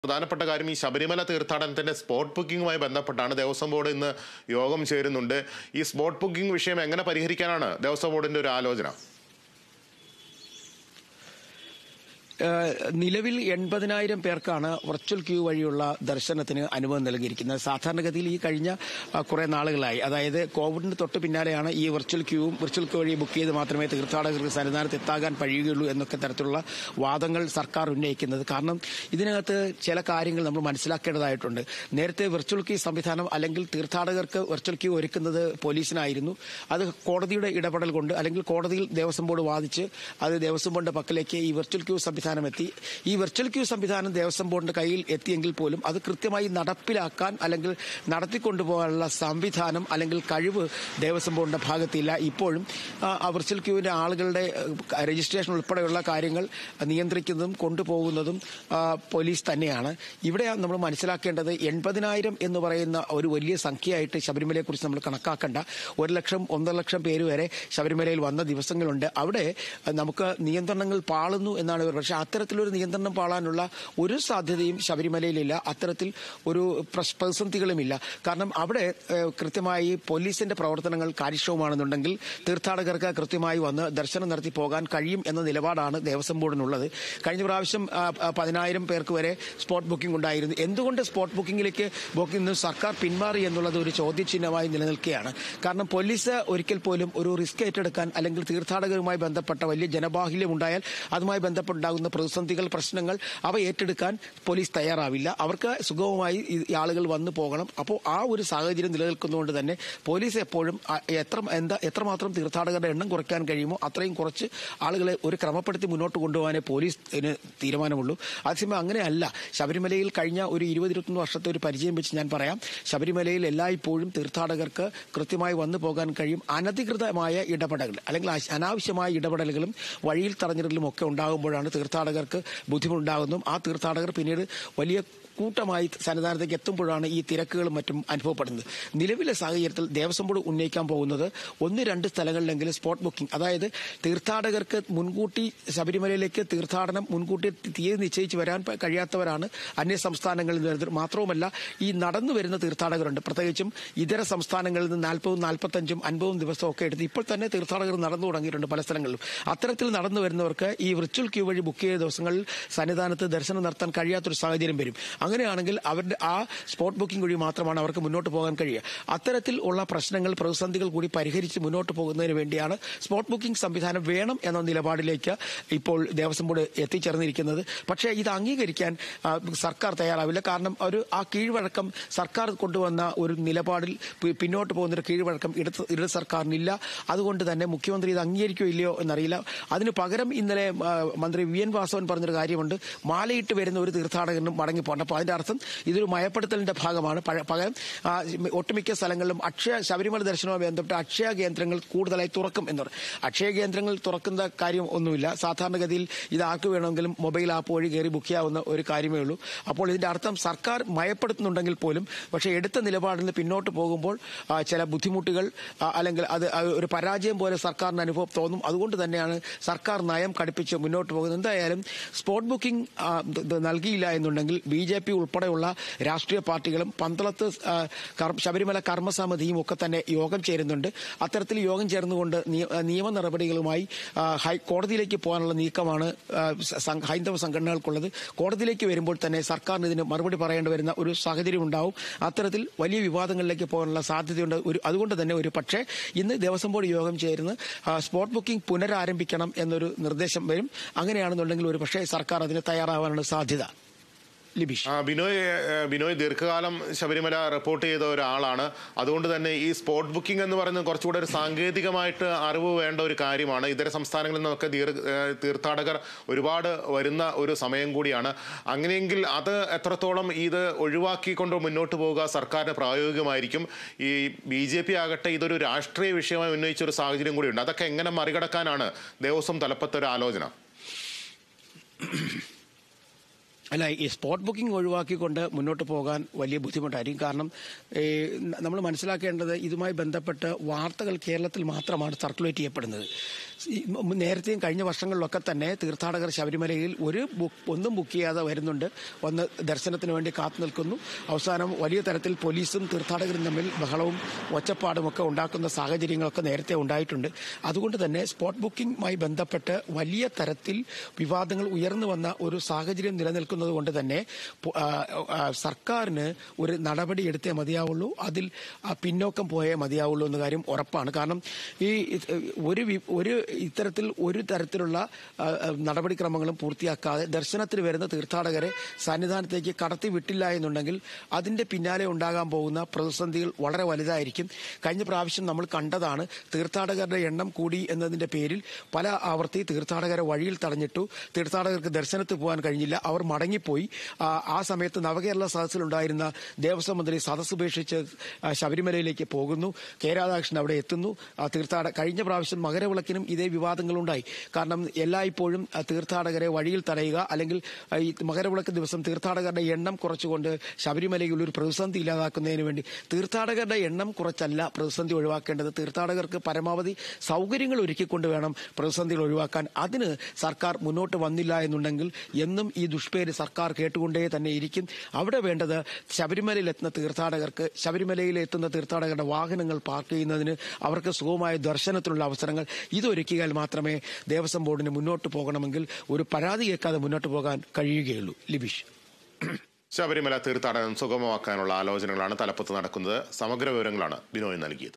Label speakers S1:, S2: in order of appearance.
S1: പ്രധാനപ്പെട്ട കാര്യം ഈ ശബരിമല തീർത്ഥാടനത്തിന്റെ സ്പോട്ട് ബുക്കിംഗുമായി ബന്ധപ്പെട്ടാണ് ദേവസ്വം ബോർഡ് ഇന്ന് യോഗം ചേരുന്നുണ്ട് ഈ സ്പോട്ട് ബുക്കിംഗ് വിഷയം എങ്ങനെ പരിഹരിക്കാനാണ് ദേവസ്വം ബോർഡിന്റെ ഒരു ആലോചന
S2: ഏഹ് നിലവിൽ എൺപതിനായിരം പേർക്കാണ് വെർച്വൽ ക്യൂ വഴിയുള്ള ദർശനത്തിന് അനുമതി നൽകിയിരിക്കുന്നത് സാധാരണഗതിയിൽ ഈ കഴിഞ്ഞ ആ, കുറെ നാളുകളായി അതായത് കോവിഡിന് തൊട്ട് പിന്നാലെയാണ് ഈ വെർച്വൽ ക്യൂവും വെർച്വൽ ക്യൂ വഴി ബുക്ക് ചെയ്ത് മാത്രമേ തീർത്ഥാടകർക്ക് സന്നിധാനത്ത് എത്താകാൻ കഴിയുകയുള്ളൂ എന്നൊക്കെ തരത്തിലുള്ള വാദങ്ങൾ സർക്കാർ ഉന്നയിക്കുന്നത് കാരണം ഇതിനകത്ത് ചില കാര്യങ്ങൾ നമ്മൾ മനസ്സിലാക്കേണ്ടതായിട്ടുണ്ട് നേരത്തെ വെർച്വൽ ക്യൂ സംവിധാനം അല്ലെങ്കിൽ തീർത്ഥാടകർക്ക് വെർച്വൽ ക്യൂ ഒരുക്കുന്നത് പോലീസിനായിരുന്നു അത് കോടതിയുടെ ഇടപെടൽ കൊണ്ട് അല്ലെങ്കിൽ കോടതിയിൽ ദേവസ്വം ബോർഡ് വാദിച്ച് അത് ദേവസ്വം ബോർഡിന്റെ പക്കലേക്ക് ഈ വെർച്വൽ ക്യൂ സംവിധാനം എത്തി ഈ വെർച്വൽ ക്യൂ സംവിധാനം ദേവസ്വം ബോർഡിന്റെ കയ്യിൽ എത്തിയെങ്കിൽ പോലും അത് കൃത്യമായി നടപ്പിലാക്കാൻ അല്ലെങ്കിൽ നടത്തിക്കൊണ്ടുപോകാനുള്ള സംവിധാനം അല്ലെങ്കിൽ കഴിവ് ദേവസ്വം ബോർഡിന്റെ ഭാഗത്തില്ല ഇപ്പോഴും ആ, ആ വെർച്വൽ ക്യൂവിന്റെ ആളുകളുടെ ഏഹ്, രജിസ്ട്രേഷൻ ഉൾപ്പെടെയുള്ള കാര്യങ്ങൾ നിയന്ത്രിക്കുന്നതും കൊണ്ടുപോകുന്നതും ആ, പോലീസ് തന്നെയാണ് ഇവിടെ നമ്മൾ മനസ്സിലാക്കേണ്ടത് എൺപതിനായിരം എന്ന് പറയുന്ന ഒരു വലിയ സംഖ്യയായിട്ട് ശബരിമലയെ കുറിച്ച് നമ്മൾ കണക്കാക്കേണ്ട ഒരു ലക്ഷം ഒന്നര ലക്ഷം പേര് വരെ ശബരിമലയിൽ വന്ന ദിവസങ്ങളുണ്ട് അവിടെ അഹ്, നമുക്ക് നിയന്ത്രണങ്ങൾ പാളുന്നു എന്നാണ് ഇവർ പക്ഷേ അത്തരത്തിലൊരു നിയന്ത്രണം പാളാനുള്ള ഒരു സാധ്യതയും ശബരിമലയിലില്ല അത്തരത്തിൽ ഒരു പ്രശ്- പ്രതിസന്ധികളുമില്ല കാരണം അവിടെ ഏഹ്, കൃത്യമായി പോലീസിന്റെ പ്രവർത്തനങ്ങൾ കാര്യക്ഷമമാണെന്നുണ്ടെങ്കിൽ തീർത്ഥാടകർക്ക് കൃത്യമായി വന്ന് ദർശനം നടത്തി പോകാൻ കഴിയും എന്ന നിലപാടാണ് ദേവസ്വം ബോർഡിനുള്ളത് കഴിഞ്ഞ പ്രാവശ്യം ആ, ആ, പതിനായിരം പേർക്ക് വരെ സ്പോട്ട് ബുക്കിംഗ് ഉണ്ടായിരുന്നു എന്തുകൊണ്ട് സ്പോട്ട് ബുക്കിംഗിലേക്ക് ബുക്കിംഗ് നിന്ന് സർക്കാർ പിന്മാറി എന്നുള്ളത് ഒരു ചോദ്യചിഹ്നമായി നിലനിൽക്കുകയാണ് കാരണം പോലീസ് ഒരിക്കൽ പോലും ഒരു റിസ്ക് ഏറ്റെടുക്കാൻ അല്ലെങ്കിൽ തീർത്ഥാടകരുമായി ബന്ധപ്പെട്ട വലിയ ജനബാഹുല്യം ഉണ്ടായാൽ അതുമായി ബന്ധപ്പെട്ടുണ്ടാകുന്ന പ്രതിസന്ധികൾ പ്രശ്നങ്ങൾ അവ ഏറ്റെടുക്കാൻ പോലീസ് തയ്യാറാവില്ല അവർക്ക് സുഗമമായി ഈ ആളുകൾ വന്നു പോകണം അപ്പോൾ ആ ഒരു സാഹചര്യം നിലനിൽക്കുന്നതുകൊണ്ട് തന്നെ പോലീസ് എപ്പോഴും ആ- എത്ര എന്താ എത്രമാത്രം തീർത്ഥാടകരുടെ എണ്ണം കുറയ്ക്കാൻ കഴിയുമോ അത്രയും കുറച്ച് ആളുകളെ ഒരു ക്രമപ്പെടുത്തി മുന്നോട്ട് കൊണ്ടുപോകാനേ പോലീസിന് തീരുമാനമുള്ളൂ അതേസമയം അങ്ങനെയല്ല ശബരിമലയിൽ കഴിഞ്ഞ ഒരു ഇരുപത് ഇരുപത്തൊന്ന് വർഷത്തെ ഒരു പരിചയം വെച്ച് ഞാൻ പറയാം ശബരിമലയിൽ എല്ലായ്പ്പോഴും തീർത്ഥാടകർക്ക് കൃത്യമായി വന്നു പോകാൻ കഴിയും അനധികൃതമായ ഇടപെടലുകൾ അല്ലെങ്കിൽ അശ്- അനാവശ്യമായ ഇടപെടലുകളും വഴിയിൽ തടഞ്ഞിടലും ഒക്കെ ഉണ്ടാകുമ്പോഴാണ് തീർത്ഥാടകർക്ക് ബുദ്ധിമുട്ടുണ്ടാകുന്നതും ആ തീർത്ഥാടകർ പിന്നീട് വലിയ കൂട്ടമായി സന്നിധാനത്തേക്ക് എത്തുമ്പോഴാണ് ഈ തിരക്കുകളും മറ്റും അനുഭവപ്പെടുന്നത് നിലവിലെ സാഹചര്യത്തിൽ ദേവസ്വം ബോർഡ് ഉന്നയിക്കാൻ പോകുന്നത് ഒന്ന് രണ്ട് സ്ഥലങ്ങളിലെങ്കിലും സ്പോട്ട് ബുക്കിംഗ് അതായത് തീർത്ഥാടകർക്ക് മുൻകൂട്ടി ശബരിമലയിലേക്ക് തീർത്ഥാടനം മുൻകൂട്ടി തീയതി നിശ്ചയിച്ച് വരാൻ പ- കഴിയാത്തവരാണ് അന്യ സംസ്ഥാനങ്ങളിൽ നിന്ന് വരുന്നത് മാത്രവുമല്ല ഈ നടന്നു വരുന്ന തീർത്ഥാടകരുണ്ട് പ്രത്യേകിച്ചും ഇതര സംസ്ഥാനങ്ങളിൽ നിന്ന് നാൽപ്പതും നാൽപ്പത്തഞ്ചും അൻപതും ദിവസവും ഒക്കെ എടുത്ത് ഇപ്പോൾ തന്നെ തീർത്ഥാടകർ നടന്നു തുടങ്ങിയിട്ടുണ്ട് പല സ്ഥലങ്ങളിലും അത്തരത്തിൽ നടന്നു വരുന്നവർക്ക് ഈ വിർച്വൽ ക്യൂ വഴി ബുക്ക് ചെയ്ത ദിവസങ്ങളിൽ സന്നിധാനത്ത് ദർശനം നടത്താൻ കഴിയാത്തൊരു സാഹചര്യം വരും അങ്ങനെയാണെങ്കിൽ അവരുടെ ആ സ്പോട്ട് ബുക്കിംഗ് വഴി മാത്രമാണ് അവർക്ക് മുന്നോട്ട് പോകാൻ കഴിയുക അത്തരത്തിൽ ഉള്ള പ്രശ്നങ്ങൾ പ്രതിസന്ധികൾ കൂടി പരിഹരിച്ച് മുന്നോട്ട് പോകുന്നതിന് വേണ്ടിയാണ് സ്പോട്ട് ബുക്കിംഗ് സംവിധാനം വേണം എന്ന നിലപാടിലേക്ക് ഇപ്പോൾ ദേവസ്വം ബോർഡ് എത്തിച്ചേർന്നിരിക്കുന്നത് പക്ഷേ ഇത് അംഗീകരിക്കാൻ ആ, സർക്കാർ തയ്യാറാവില്ല കാരണം ഒരു ആ കീഴ്വഴക്കം സർക്കാർ കൊണ്ടുവന്ന ഒരു നിലപാടിൽ പി- പിന്നോട്ട് പോകുന്ന ഒരു കീഴ്വഴക്കം ഇടത് ഇടത് സർക്കാരിനില്ല അതുകൊണ്ട് തന്നെ മുഖ്യമന്ത്രി ഇത് അംഗീകരിക്കോ ഇല്ലയോ എന്നറിയില്ല അതിന് പകരം ഇന്നലെ ആ, മന്ത്രി വി എൻ വാസവൻ പറഞ്ഞൊരു കാര്യമുണ്ട് മാലയിട്ട് വരുന്ന ഒരു തീർത്ഥാടകനും മടങ്ങിപ്പോകണം അപ്പോൾ അതിന്റെ അർത്ഥം ഇതൊരു മയപ്പെടുത്തലിന്റെ ഭാഗമാണ് പഴ- പകരം ആ, ഒട്ടുമിക്ക സ്ഥലങ്ങളിലും അക്ഷയ ശബരിമല ദർശനവുമായി ബന്ധപ്പെട്ട് അക്ഷയ കേന്ദ്രങ്ങൾ കൂടുതലായി തുറക്കും എന്ന് പറയും അക്ഷയ കേന്ദ്രങ്ങൾ തുറക്കുന്ന കാര്യം ഒന്നുമില്ല സാധാരണഗതിയിൽ ഇത് ആർക്ക് വേണമെങ്കിലും മൊബൈൽ ആപ്പ് വഴി കയറി ബുക്ക് ചെയ്യാവുന്ന ഒരു കാര്യമേ ഉള്ളൂ അപ്പോൾ ഇതിന്റെ അർത്ഥം സർക്കാർ മയപ്പെടുത്തുന്നുണ്ടെങ്കിൽ പോലും പക്ഷേ എടുത്ത നിലപാടിൽ നിന്ന് പിന്നോട്ട് പോകുമ്പോൾ ആ, ചില ബുദ്ധിമുട്ടുകൾ ആ, അല്ലെങ്കിൽ അത് ആ, ഒരു പരാജയം പോലെ സർക്കാരിന് അനുഭവം തോന്നും അതുകൊണ്ട് തന്നെയാണ് സർക്കാർ നയം കടുപ്പിച്ച് മുന്നോട്ട് പോകുന്നത് എന്തായാലും സ്പോട്ട് ബുക്കിംഗ് ആ, ഇത് ഇത് നൽകിയില്ല എന്നുണ്ടെങ്കിൽ ബി ജെ പി ഉൾപ്പെടെയുള്ള രാഷ്ട്രീയ പാർട്ടികളും പന്തളത്ത് ആ, കർ- ശബരിമല കർമ്മസമിതിയും ഒക്കെ തന്നെ യോഗം ചേരുന്നുണ്ട് അത്തരത്തിൽ യോഗം ചേർന്നുകൊണ്ട് നിയ- ആ, നിയമ നടപടികളുമായി ആ, ഹൈ- കോടതിയിലേക്ക് പോകാനുള്ള നീക്കമാണ് ആ, സ- സം- ഹൈന്ദവ സംഘടനകൾക്കുള്ളത് കോടതിയിലേക്ക് വരുമ്പോൾ തന്നെ സർക്കാരിന് ഇതിന് മറുപടി പറയേണ്ടി വരുന്ന ഒരു സാഹചര്യം ഉണ്ടാവും അത്തരത്തിൽ വലിയ വിവാദങ്ങളിലേക്ക് പോകാനുള്ള സാധ്യതയുണ്ട് ഒരു അതുകൊണ്ട് തന്നെ ഒരു പക്ഷേ ഇന്ന് ദേവസ്വം ബോർഡ് യോഗം ചേർന്ന് ആ, സ്പോട്ട് ബുക്കിംഗ് പുനരാരംഭിക്കണം എന്നൊരു നിർദ്ദേശം വരും അങ്ങനെയാണെന്നുണ്ടെങ്കിൽ ഒരു പക്ഷേ സർക്കാർ അതിന് തയ്യാറാവാനുള്ള സാധ്യത ലിബീഷ്
S1: ആ, ബിനോയ് ഏ, ബിനോയ് ദീർഘകാലം ശബരിമല റിപ്പോർട്ട് ചെയ്ത ഒരാളാണ് അതുകൊണ്ട് തന്നെ ഈ സ്പോട്ട് ബുക്കിംഗ് എന്ന് പറയുന്നത് കുറച്ചുകൂടെ ഒരു സാങ്കേതികമായിട്ട് അറിവ് വേണ്ട ഒരു കാര്യമാണ് ഇതര സംസ്ഥാനങ്ങളിൽ നിന്നൊക്കെ ദീർ- ഏ, തീർത്ഥാടകർ ഒരുപാട് വരുന്ന ഒരു സമയം കൂടിയാണ് അങ്ങനെയെങ്കിൽ അത് എത്രത്തോളം ഇത് ഒഴിവാക്കിക്കൊണ്ട് മുന്നോട്ട് പോവുക സർക്കാരിന് പ്രായോഗികമായിരിക്കും ഈ ബി ജെ പി ആകട്ടെ ഇതൊരു രാഷ്ട്രീയ വിഷയമായി ഉന്നയിച്ച ഒരു സാഹചര്യം കൂടിയുണ്ട് അതൊക്കെ എങ്ങനെ മറികടക്കാനാണ് ദേവസ്വം തലപ്പത്തെ ഒരു ആലോചന
S2: അല്ല ഈ സ്പോട്ട് ബുക്കിംഗ് ഒഴിവാക്കിക്കൊണ്ട് മുന്നോട്ട് പോകാൻ വലിയ ബുദ്ധിമുട്ടായിരിക്കും കാരണം നമ്മൾ മനസ്സിലാക്കേണ്ടത് ഇതുമായി ബന്ധപ്പെട്ട് വാർത്തകൾ കേരളത്തിൽ മാത്രമാണ് സർക്കുലേറ്റ് ചെയ്യപ്പെടുന്നത് ഈ മ- നേരത്തെയും കഴിഞ്ഞ വർഷങ്ങളിലൊക്കെ തന്നെ തീർത്ഥാടകർ ശബരിമലയിൽ ഒരു ബുക്ക് ഒന്നും ബുക്ക് ചെയ്യാതെ വരുന്നുണ്ട് വന്ന് ദർശനത്തിന് വേണ്ടി കാത്തു നിൽക്കുന്നു അവസാനം വലിയ തരത്തിൽ പോലീസും തീർത്ഥാടകരും തമ്മിൽ ബഹളവും ഒച്ചപ്പാടും ഒക്കെ ഉണ്ടാക്കുന്ന സാഹചര്യങ്ങളൊക്കെ നേരത്തെ ഉണ്ടായിട്ടുണ്ട് അതുകൊണ്ട് തന്നെ സ്പോട്ട് ബുക്കിംഗുമായി ബന്ധപ്പെട്ട് വലിയ തരത്തിൽ വിവാദങ്ങൾ ഉയർന്നു വന്ന ഒരു സാഹചര്യം നിലനിൽക്കുന്നത് കൊണ്ട് തന്നെ പൊ- ആ, ആ, സർക്കാരിന് ഒരു നടപടി എടുത്തേ മതിയാവുള്ളൂ അതിൽ ആ, പിന്നോക്കം പോയേ മതിയാവുള്ളൂ എന്ന കാര്യം ഉറപ്പാണ് കാരണം ഈ ഇത് ഒരു വി- ഒരു ഇത്തരത്തിൽ ഒരു തരത്തിലുള്ള ആ, ആ, നടപടിക്രമങ്ങളും പൂർത്തിയാക്കാതെ ദർശനത്തിന് വരുന്ന തീർത്ഥാടകരെ സന്നിധാനത്തേക്ക് കടത്തി വിട്ടില്ല എന്നുണ്ടെങ്കിൽ അതിന്റെ പിന്നാലെ ഉണ്ടാകാൻ പോകുന്ന പ്രതിസന്ധികൾ വളരെ വലുതായിരിക്കും കഴിഞ്ഞ പ്രാവശ്യം നമ്മൾ കണ്ടതാണ് തീർത്ഥാടകരുടെ എണ്ണം കൂടി എന്നതിന്റെ പേരിൽ പല ആവർത്തി തീർത്ഥാടകരെ വഴിയിൽ തടഞ്ഞിട്ടു തീർത്ഥാടകർക്ക് ദർശനത്തിൽ പോകാൻ കഴിഞ്ഞില്ല അവർ മടങ്ങിപ്പോയി ആ, ആ സമയത്ത് നവകേരള സദസ്സിലുണ്ടായിരുന്ന ദേവസ്വം മന്ത്രി സദസ് ഉപേക്ഷിച്ച് ആ, ശബരിമലയിലേക്ക് പോകുന്നു കെ രാധാകൃഷ്ണൻ അവിടെ എത്തുന്നു ആ, തീർത്ഥാട കഴിഞ്ഞ പ്രാവശ്യം മകരവിളക്കിനും ഇതേ വിവാദങ്ങളുണ്ടായി കാരണം എല്ലായ്പ്പോഴും ആ, തീർത്ഥാടകരെ വഴിയിൽ തടയുക അല്ലെങ്കിൽ ആ, ഈ മകരവിളക്ക് ദിവസം തീർത്ഥാടകരുടെ എണ്ണം കുറച്ചുകൊണ്ട് ശബരിമലയിൽ ഒരു പ്രതിസന്ധി ഇല്ലാതാക്കുന്നതിന് വേണ്ടി തീർത്ഥാടകരുടെ എണ്ണം കുറച്ചല്ല പ്രതിസന്ധി ഒഴിവാക്കേണ്ടത് തീർത്ഥാടകർക്ക് പരമാവധി സൗകര്യങ്ങൾ ഒരുക്കിക്കൊണ്ട് വേണം പ്രതിസന്ധികൾ ഒഴിവാക്കാൻ അതിന് സർക്കാർ മുന്നോട്ട് വന്നില്ല എന്നുണ്ടെങ്കിൽ എന്നും ഈ ദുഷ്പേര് സർക്കാർ കേട്ടുകൊണ്ടേ തന്നെ ഇരിക്കും അവിടെ വേണ്ടത് ശബരിമലയിൽ എത്തുന്ന തീർത്ഥാടകർക്ക് ശബരിമലയിൽ എത്തുന്ന തീർത്ഥാടകരുടെ വാഹനങ്ങൾ പാർക്ക് ചെയ്യുന്നതിന് അവർക്ക് സുഖമായ ദർശനത്തിനുള്ള അവസരങ്ങൾ ഇതൊരുക്കിയാൽ മാത്രമേ ദേവസ്വം ബോർഡിന് മുന്നോട്ട് പോകണമെങ്കിൽ ഒരു പരാതി കേൾക്കാതെ മുന്നോട്ട് പോകാൻ കഴിയുകയുള്ളൂ ലിബിഷ്
S1: ശബരിമല തീർത്ഥാടനം സുഗമമാക്കാനുള്ള ആലോചനകളാണ് തലപ്പത്ത് നടക്കുന്നത് സമഗ്ര വിവരങ്ങളാണ് ബിനോയ് നൽകിയത്